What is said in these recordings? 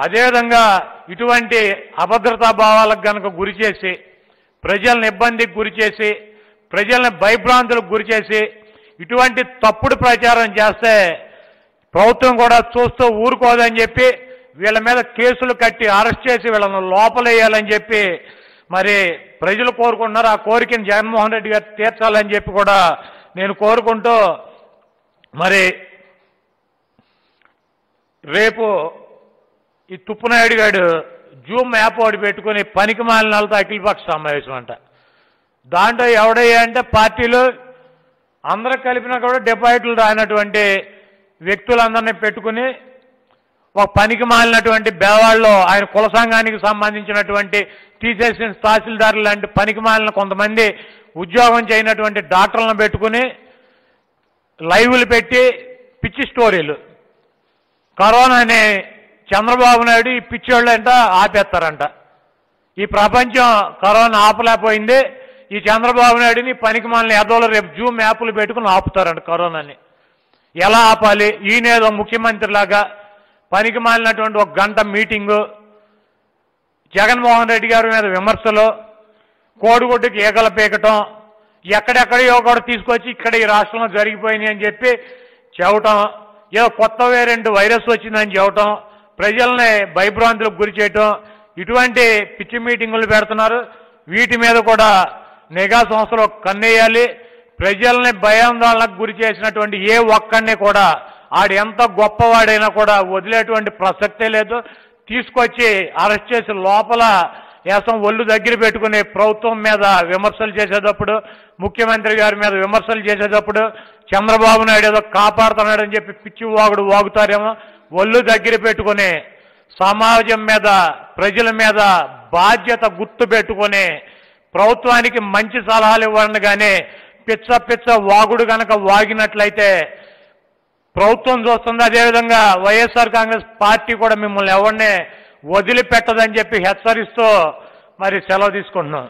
అదేవిధంగా ఇటువంటి అభద్రతా భావాలకు గనక గురి చేసి ప్రజలను ఇబ్బందికి గురి చేసి ప్రజల్ని భయభ్రాంతులకు గురి చేసి ఇటువంటి తప్పుడు ప్రచారం చేస్తే ప్రభుత్వం కూడా చూస్తూ ఊరుకోదని చెప్పి వీళ్ళ మీద కేసులు కట్టి అరెస్ట్ చేసి వీళ్ళను లోపలేయాలని చెప్పి మరి ప్రజలు కోరుకుంటున్నారు ఆ కోరికను జగన్మోహన్ రెడ్డి గారు తీర్చాలని చెప్పి కూడా నేను కోరుకుంటూ మరి రేపు ఈ తుప్పునాయుడు గారు జూమ్ యాప్ ఒకటి పెట్టుకుని పనికి మాలినాలతో అఖిలపక్ష సమావేశం అంట దాంట్లో ఎవడయ్యా అంటే పార్టీలు అందరూ కలిపినా కూడా డిపాజిట్లు రానటువంటి వ్యక్తులందరినీ పెట్టుకుని ఒక పనికి మాలినటువంటి బేవాళ్ళు ఆయన కుల సంఘానికి సంబంధించినటువంటి తీసేసిన తహసీల్దారులు లాంటి పనికి మాలిన కొంతమంది ఉద్యోగం చేయనటువంటి డాక్టర్లను పెట్టుకుని లైవ్లు పెట్టి పిచ్చి స్టోరీలు కరోనాని చంద్రబాబు నాయుడు ఈ పిచ్చోళ్ళు అంట ఆపేస్తారంట ఈ ప్రపంచం కరోనా ఆపలేకపోయింది ఈ చంద్రబాబు నాయుడిని పనికి మాలిన ఎదోళ్ళు రేపు జూమ్ యాప్లు పెట్టుకుని ఆపుతారంట కరోనాని ఎలా ఆపాలి ఈయనేదో ముఖ్యమంత్రిలాగా పనికి మాలినటువంటి ఒక గంట మీటింగు జగన్మోహన్ రెడ్డి గారి మీద విమర్శలు కోడిగుడ్డుకి ఈగల పీకటం ఎక్కడెక్కడో కూడా తీసుకొచ్చి ఇక్కడ ఈ రాష్ట్రంలో జరిగిపోయినాయి అని చెప్పి చెప్పటం ఏదో కొత్త వేరెంట్ వైరస్ వచ్చిందని చెప్పటం ప్రజల్ని భయభ్రాంతులకు గురి చేయటం ఇటువంటి పిచ్చి మీటింగులు పెడుతున్నారు వీటి మీద కూడా నిఘా సంస్థలు కన్నేయాలి ప్రజల్ని భయాందోళనకు గురి చేసినటువంటి ఏ ఒక్కడిని కూడా ఆడు ఎంత గొప్పవాడైనా కూడా వదిలేటువంటి ప్రసక్తే లేదు తీసుకొచ్చి అరెస్ట్ చేసి లోపల వేసం ఒళ్ళు దగ్గర పెట్టుకుని ప్రభుత్వం మీద విమర్శలు చేసేటప్పుడు ముఖ్యమంత్రి గారి మీద విమర్శలు చేసేటప్పుడు చంద్రబాబు నాయుడు ఏదో కాపాడుతున్నాడని చెప్పి పిచ్చి వాగుడు వాగుతారేమో ఒళ్ళు దగ్గర పెట్టుకుని సమాజం మీద ప్రజల మీద బాధ్యత గుర్తు పెట్టుకుని ప్రభుత్వానికి మంచి సలహాలు ఇవ్వండి కానీ పిచ్చ పిచ్చ వాగుడు గనక వాగినట్లయితే ప్రభుత్వం చూస్తుంది అదేవిధంగా వైఎస్ఆర్ కాంగ్రెస్ పార్టీ కూడా మిమ్మల్ని ఎవరిని వదిలిపెట్టదని చెప్పి హెచ్చరిస్తూ మరి సెలవు తీసుకుంటున్నాం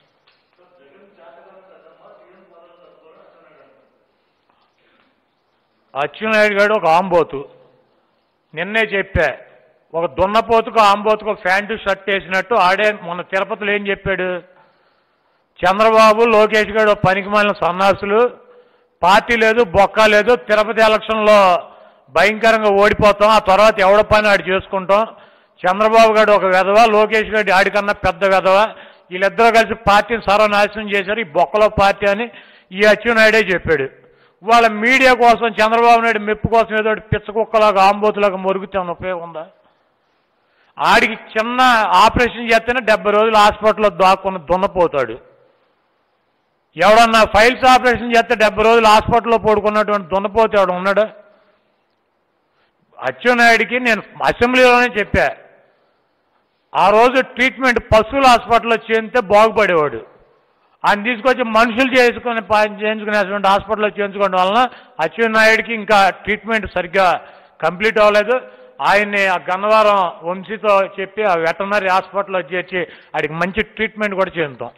అచ్చెన్నాయుడు గారు ఒక ఆంబోతు నిన్నే చెప్పా ఒక దున్నపోతుకు ఆంబోతుకు ప్యాంటు షర్ట్ వేసినట్టు ఆడే మన తిరుపతిలో ఏం చెప్పాడు చంద్రబాబు లోకేష్ గారు పనికి మాలిన సన్నాసులు పార్టీ లేదు బొక్క లేదు తిరుపతి ఎలక్షన్లో భయంకరంగా ఓడిపోతాం ఆ తర్వాత ఎవడ పని ఆడు చేసుకుంటాం చంద్రబాబు గారు ఒక వెధవ లోకేష్ గారి ఆడికన్నా పెద్ద వెధవ వీళ్ళిద్దరూ కలిసి పార్టీని సర్వనాశనం చేశారు ఈ బొక్కలో పార్టీ అని ఈ అచ్చెన్నాయుడే చెప్పాడు వాళ్ళ మీడియా కోసం చంద్రబాబు నాయుడు మెప్పు కోసం ఏదో ఒకటి పిచ్చ కుక్కలాగా ఆంబోతులాగా మొరుగుతే ఏమైనా ఉపయోగం ఉందా ఆడికి చిన్న ఆపరేషన్ చేస్తేనే డెబ్బై రోజులు హాస్పిటల్లో దాక్కున్న దున్నపోతాడు ఎవడన్నా ఫైల్స్ ఆపరేషన్ చేస్తే డెబ్బై రోజులు హాస్పిటల్లో పడుకున్నటువంటి దున్నపోతే ఎవడు ఉన్నాడు అచ్చెన్నాయుడికి నేను అసెంబ్లీలోనే చెప్పా ఆ రోజు ట్రీట్మెంట్ పశువుల హాస్పిటల్లో చేస్తే బాగుపడేవాడు ఆయన తీసుకొచ్చి మనుషులు చేసుకుని పా- చేయించుకునేటువంటి హాస్పిటల్లో చేయించుకోవడం వలన అచ్చెన్నాయుడికి ఇంకా ట్రీట్మెంట్ సరిగ్గా కంప్లీట్ అవ్వలేదు ఆయన్ని ఆ గన్నవరం వంశీతో చెప్పి ఆ వెటనరీ హాస్పిటల్లో చేర్చి ఆడికి మంచి ట్రీట్మెంట్ కూడా చేద్దాం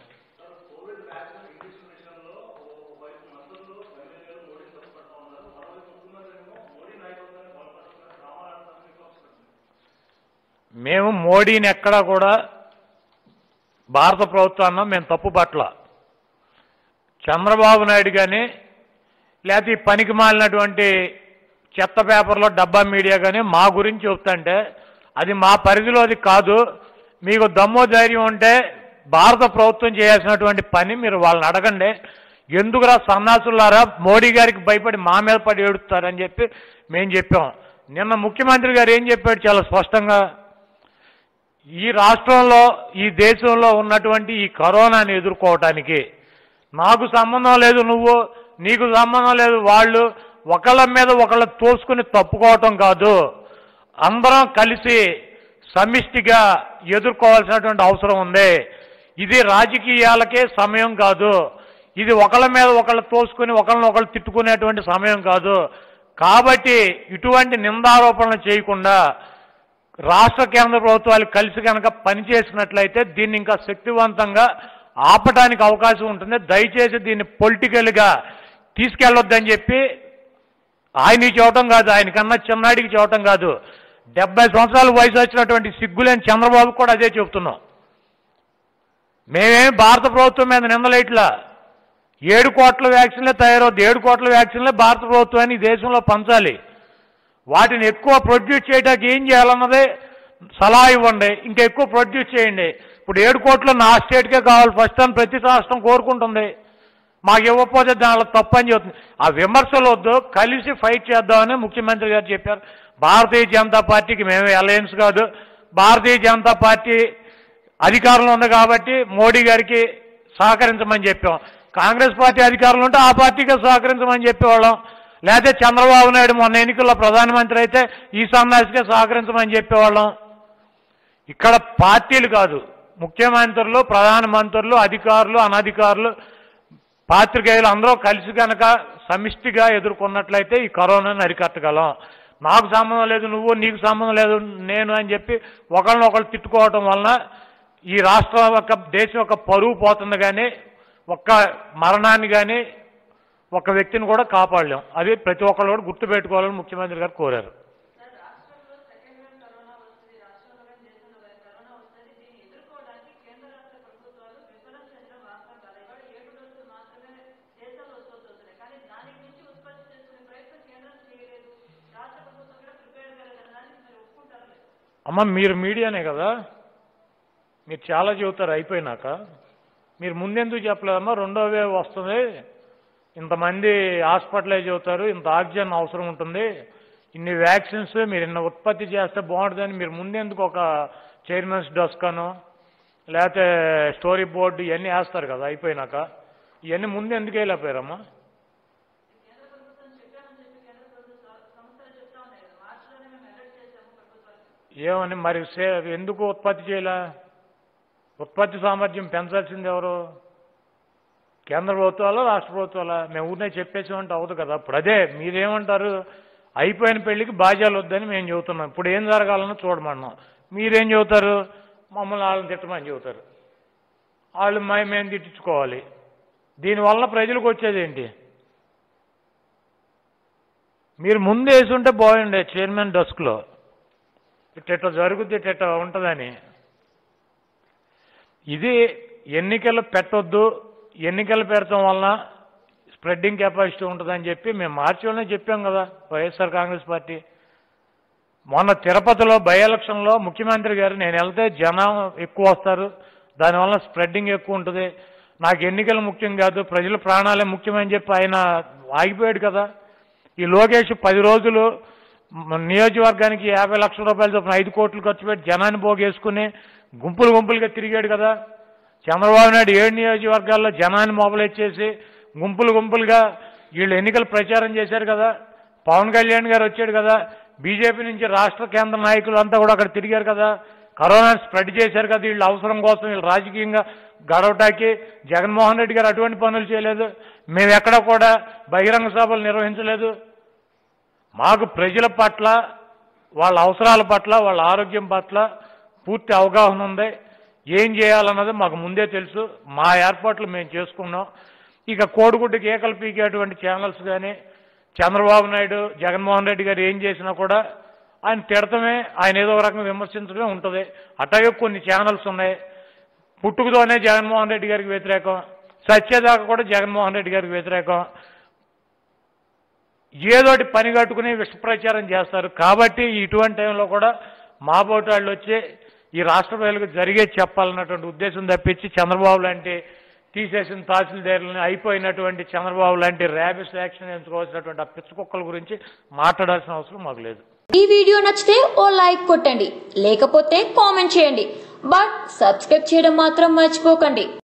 మేము మోడీని ఎక్కడా కూడా భారత ప్రభుత్వాన్ని మేము తప్పు పట్ల చంద్రబాబు నాయుడు కానీ లేకపోతే ఈ పనికి మాలినటువంటి చెత్త పేపర్లో డబ్బా మీడియా కానీ మా గురించి చెప్తుంటే అది మా పరిధిలోది కాదు మీకు దమ్మో ధైర్యం ఉంటే భారత ప్రభుత్వం చేయాల్సినటువంటి పని మీరు వాళ్ళని అడగండి ఎందుకురా సన్నాసులారా మోడీ గారికి భయపడి మా మీద పడి ఏడుస్తారని చెప్పి మేము చెప్పాం నిన్న ముఖ్యమంత్రి గారు ఏం చెప్పాడు చాలా స్పష్టంగా ఈ రాష్ట్రంలో ఈ దేశంలో ఉన్నటువంటి ఈ కరోనాని ఎదుర్కోవటానికి నాకు సంబంధం లేదు నువ్వు నీకు సంబంధం లేదు వాళ్ళు ఒకళ్ళ మీద ఒకళ్ళ తోసుకుని తప్పుకోవటం కాదు అందరం కలిసి సమిష్టిగా ఎదుర్కోవాల్సినటువంటి అవసరం ఉంది ఇది రాజకీయాలకే సమయం కాదు ఇది ఒకళ్ళ మీద ఒకళ్ళు తోసుకుని ఒకళ్ళని ఒకళ్ళు తిట్టుకునేటువంటి సమయం కాదు కాబట్టి ఇటువంటి నిందారోపణలు చేయకుండా రాష్ట్ర కేంద్ర ప్రభుత్వాలు కలిసి కనుక పనిచేసినట్లయితే దీన్ని ఇంకా శక్తివంతంగా ఆపటానికి అవకాశం ఉంటుంది దయచేసి దీన్ని పొలిటికల్గా తీసుకెళ్ళొద్దని చెప్పి ఆయన చెప్పటం కాదు ఆయనకన్నా చిన్నాడికి చెప్పటం కాదు డెబ్బై సంవత్సరాల వయసు వచ్చినటువంటి సిగ్గులేని చంద్రబాబు కూడా అదే చెబుతున్నాం మేమేమి భారత ప్రభుత్వం మీద నిందలేట్లా ఏడు కోట్ల వ్యాక్సిన్లే తయారవుద్ది ఏడు కోట్ల వ్యాక్సిన్లే భారత ప్రభుత్వాన్ని ఈ దేశంలో పంచాలి వాటిని ఎక్కువ ప్రొడ్యూస్ చేయడానికి ఏం చేయాలన్నదే సలహా ఇవ్వండి ఇంకా ఎక్కువ ప్రొడ్యూస్ చేయండి ఇప్పుడు ఏడు కోట్లు నా స్టేట్కే కావాలి ఫస్ట్ అని ప్రతి రాష్ట్రం కోరుకుంటుంది మాకు ఇవ్వకపోతే దానిలో తప్పు అని చెబుతుంది ఆ విమర్శలు వద్దు కలిసి ఫైట్ చేద్దామని ముఖ్యమంత్రి గారు చెప్పారు భారతీయ జనతా పార్టీకి మేమే అలయన్స్ కాదు భారతీయ జనతా పార్టీ అధికారంలో ఉంది కాబట్టి మోడీ గారికి సహకరించమని చెప్పాం కాంగ్రెస్ పార్టీ అధికారంలో ఉంటే ఆ పార్టీకి సహకరించమని చెప్పేవాళ్ళం లేకపోతే చంద్రబాబు నాయుడు మొన్న ఎన్నికల్లో ప్రధానమంత్రి అయితే ఈ సన్నాసికే సహకరించమని చెప్పేవాళ్ళం ఇక్కడ పార్టీలు కాదు ముఖ్యమంత్రులు ప్రధానమంత్రులు అధికారులు అనధికారులు పాత్రికేయులు అందరూ కలిసి కనుక సమిష్టిగా ఎదుర్కొన్నట్లయితే ఈ కరోనాను అరికట్టగలం నాకు సంబంధం లేదు నువ్వు నీకు సంబంధం లేదు నేను అని చెప్పి ఒకళ్ళనొకళ్ళు తిట్టుకోవటం వలన ఈ రాష్ట్రం యొక్క దేశం యొక్క పరువు పోతుంది కానీ ఒక్క మరణాన్ని కానీ ఒక వ్యక్తిని కూడా కాపాడలేం అది ప్రతి ఒక్కళ్ళు కూడా గుర్తుపెట్టుకోవాలని ముఖ్యమంత్రి గారు కోరారు సార్ రాష్ట్రంలో సెకండ్ వేవ్ కరోనా వస్తుంది రాష్ట్రంలో కానీ దేశంలో కానీ కరోనా వస్తుంది దీన్ని ఎదుర్కోవడానికి కేంద్ర రాష్ట్ర ప్రభుత్వాలు విఫలం చెందడం వాస్తవం కాదు ఇవాళ ఏడు డోసులు మాత్రమే దేశంలో ఉత్పత్తి అవుతున్నాయి కానీ దానికి మించి ఉత్పత్తి చేసుకునే ప్రయత్నం కేంద్రం చేయలేదు రాష్ట్ర ప్రభుత్వం కూడా ప్రిపేర్ కాలేదు దాన్ని మీరు ఒప్పుకుంటారా లేదా? అమ్మ మీరు మీడియానే కదా మీరు చాలా చెబుతారు అయిపోయినాక మీరు ముందెందుకు చెప్పలేదమ్మా రెండో వేవ్ వస్తుంది ఇంతమంది హాస్పిటలైజ్ అవుతారు ఇంత ఆక్సిజన్ అవసరం ఉంటుంది ఇన్ని వ్యాక్సిన్స్ మీరు ఇన్ని ఉత్పత్తి చేస్తే బాగుంటుందని మీరు ముందెందుకు ఒక చైర్మన్స్ డస్కాను లేకపోతే స్టోరీ బోర్డు ఇవన్నీ వేస్తారు కదా అయిపోయినాక ఇవన్నీ ముందు ఎందుకు వెళ్ళిపోయారమ్మా కేంద్ర ప్రభుత్వం చెప్పామని చెప్పి కేంద్ర ప్రభుత్వ సంస్థలు చెప్తా ఉన్నాయి కదా మార్చిలోనే మేము అలర్ట్ చేశాము ప్రభుత్వానికి ఏమని మరి సే- ఎందుకు ఉత్పత్తి చేయలే ఉత్పత్తి సామర్థ్యం పెంచాల్సింది ఎవరు కేంద్ర ప్రభుత్వాలా రాష్ట్ర ప్రభుత్వాలా మేము ఊరినే చెప్పేసామంటే అవ్వదు కదా ఇప్పుడు అదే మీరేమంటారు అయిపోయిన పెళ్లికి బాధ్యాలు వద్దని మేము చెబుతున్నాం ఇప్పుడు ఏం జరగాలన్నా చూడమన్నాం మీరేం చెబుతారు మమ్మల్ని వాళ్ళని తిట్టమని చెబుతారు వాళ్ళు మై మేము తిట్టించుకోవాలి దీనివల్ల ప్రజలకు వచ్చేది ఏంటి మీరు ముందు వేసుంటే బాగుండే చైర్మన్ డెస్క్లో ఇట్ట ఇట్లా జరుగుద్ది ఇట్ట ఇట్ట ఉంటుందని ఇది ఎన్నికలు పెట్టొద్దు ఎన్నికలు పెడతాం వలన స్ప్రెడ్డింగ్ కెపాసిటీ ఉంటుందని చెప్పి మేము మార్చిలోనే చెప్పాం కదా వైఎస్ఆర్ కాంగ్రెస్ పార్టీ మొన్న తిరుపతిలో బై ఎలక్షన్లో ముఖ్యమంత్రి గారు నేను వెళ్తే జనం ఎక్కువ వస్తారు దానివల్ల స్ప్రెడ్డింగ్ ఎక్కువ ఉంటుంది నాకు ఎన్నికలు ముఖ్యం కాదు ప్రజల ప్రాణాలే ముఖ్యమని చెప్పి ఆయన ఆగిపోయాడు కదా ఈ లోకేష్ పది రోజులు మ- నియోజకవర్గానికి యాభై లక్షల రూపాయల చొప్పున ఐదు కోట్లు ఖర్చు పెట్టి జనాన్ని పోగేసుకుని గుంపులు గుంపులుగా తిరిగాడు కదా చంద్రబాబు నాయుడు ఏడు నియోజకవర్గాల్లో జనాన్ని మొబలైజ్ చేసి గుంపులు గుంపులుగా వీళ్ళు ఎన్నికల ప్రచారం చేశారు కదా పవన్ కళ్యాణ్ గారు వచ్చాడు కదా బీజేపీ నుంచి రాష్ట్ర కేంద్ర నాయకులు అంతా కూడా అక్కడ తిరిగారు కదా కరోనా స్ప్రెడ్ చేశారు కదా వీళ్ళ అవసరం కోసం వీళ్ళు రాజకీయంగా గడవటానికి జగన్మోహన్ రెడ్డి గారు అటువంటి పనులు చేయలేదు మేము ఎక్కడ కూడా బహిరంగ సభలు నిర్వహించలేదు మాకు ప్రజల పట్ల వాళ్ళ అవసరాల పట్ల వాళ్ళ ఆరోగ్యం పట్ల పూర్తి అవగాహన ఉంది ఏం చేయాలన్నది మాకు ముందే తెలుసు మా ఏర్పాట్లు మేము చేసుకున్నాం ఇక కోడిగుడ్డుకి ఏకలు పీకేటువంటి ఛానల్స్ కానీ చంద్రబాబు నాయుడు జగన్మోహన్ రెడ్డి గారు ఏం చేసినా కూడా ఆయన తిడతమే ఆయన ఏదో ఒక రకంగా విమర్శించడమే ఉంటుంది అట్లాగే కొన్ని ఛానల్స్ ఉన్నాయి పుట్టుకతోనే జగన్మోహన్ రెడ్డి గారికి వ్యతిరేకం సత్యదాకా కూడా జగన్మోహన్ రెడ్డి గారికి వ్యతిరేకం ఏదోటి పని కట్టుకుని విష ప్రచారం చేస్తారు కాబట్టి ఇటువంటి టైంలో కూడా మా బోటి వాళ్ళు వచ్చి ఈ రాష్ట్ర ప్రజలకు జరిగేది చెప్పాలన్నటువంటి ఉద్దేశం తప్పించి చంద్రబాబు లాంటి తీసేసిన తహసీల్దారులని అయిపోయినటువంటి చంద్రబాబు లాంటి ర్యాబిస్ యాక్షన్ ఎంచుకోవాల్సినటువంటి ఆ పిచ్చ కుక్కల గురించి మాట్లాడాల్సిన అవసరం మాకు లేదు ఈ వీడియో నచ్చితే ఓ లైక్ కొట్టండి లేకపోతే కామెంట్ చేయండి బట్ సబ్స్క్రైబ్ చేయడం మాత్రం మర్చిపోకండి